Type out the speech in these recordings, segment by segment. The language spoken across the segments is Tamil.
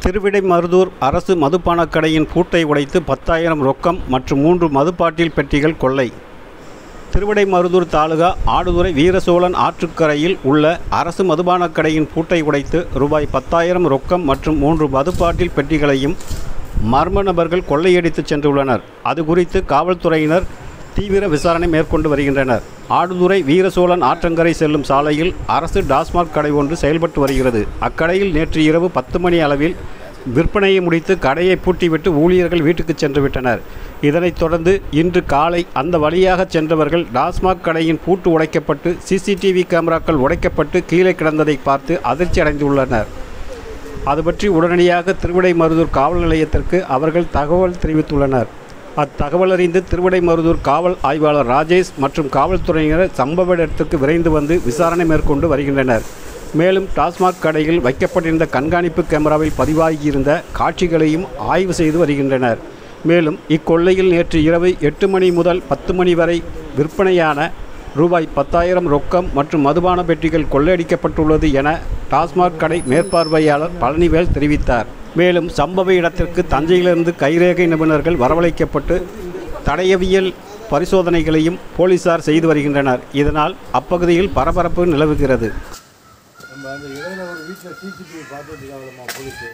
திருவிடைமருதூர் அரசு மதுபானக் கடையின் பூட்டை உடைத்து பத்தாயிரம் ரொக்கம் மற்றும் மூன்று மதுப்பாட்டில் பெட்டிகள் கொள்ளை திருவிடைமருதூர் தாலுகா ஆடுதுறை வீரசோழன் ஆற்றுக்கரையில் உள்ள அரசு மதுபானக் கடையின் பூட்டை உடைத்து ரூபாய் பத்தாயிரம் ரொக்கம் மற்றும் மூன்று மதுப்பாட்டில் பெட்டிகளையும் மர்ம நபர்கள் கொள்ளையடித்து சென்றுள்ளனர் அது குறித்து காவல்துறையினர் தீவிர விசாரணை மேற்கொண்டு வருகின்றனர் ஆடுதுறை வீரசோழன் ஆற்றங்கரை செல்லும் சாலையில் அரசு டாஸ்மாக் கடை ஒன்று செயல்பட்டு வருகிறது அக்கடையில் நேற்று இரவு பத்து மணி அளவில் விற்பனையை முடித்து கடையை பூட்டிவிட்டு ஊழியர்கள் வீட்டுக்கு சென்று விட்டனர் இதனைத் தொடர்ந்து இன்று காலை அந்த வழியாக சென்றவர்கள் டாஸ்மாக் கடையின் பூட்டு உடைக்கப்பட்டு சிசிடிவி கேமராக்கள் உடைக்கப்பட்டு கீழே கிடந்ததை பார்த்து அதிர்ச்சி அடைந்துள்ளனர் அது பற்றி உடனடியாக திருவிடைமருதூர் காவல் நிலையத்திற்கு அவர்கள் தகவல் தெரிவித்துள்ளனர் அத்தகவல் அறிந்து திருவிடைமருதூர் காவல் ஆய்வாளர் ராஜேஷ் மற்றும் காவல்துறையினர் சம்பவ இடத்திற்கு விரைந்து வந்து விசாரணை மேற்கொண்டு வருகின்றனர் மேலும் டாஸ்மாக் கடையில் வைக்கப்பட்டிருந்த கண்காணிப்பு கேமராவில் பதிவாகியிருந்த காட்சிகளையும் ஆய்வு செய்து வருகின்றனர் மேலும் இக்கொள்ளையில் நேற்று இரவு எட்டு மணி முதல் பத்து மணி வரை விற்பனையான ரூபாய் பத்தாயிரம் ரொக்கம் மற்றும் மதுபான பெட்டிகள் கொள்ளையடிக்கப்பட்டுள்ளது என டாஸ்மாக் கடை மேற்பார்வையாளர் பழனிவேல் தெரிவித்தார் மேலும் சம்பவ இடத்திற்கு தஞ்சையிலிருந்து கைரேகை நிபுணர்கள் வரவழைக்கப்பட்டு தடயவியல் பரிசோதனைகளையும் போலீசார் செய்து வருகின்றனர் இதனால் அப்பகுதியில் பரபரப்பு நிலவுகிறது நம்ம அந்த இடையில ஒரு வீட்டில் சிசிடிவி பார்த்துட்டு இருக்காங்களம்மா போலீஸு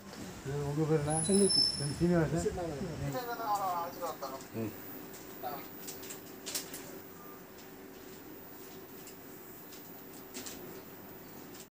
உங்கள் பேர் என்ன சீனிவாசன்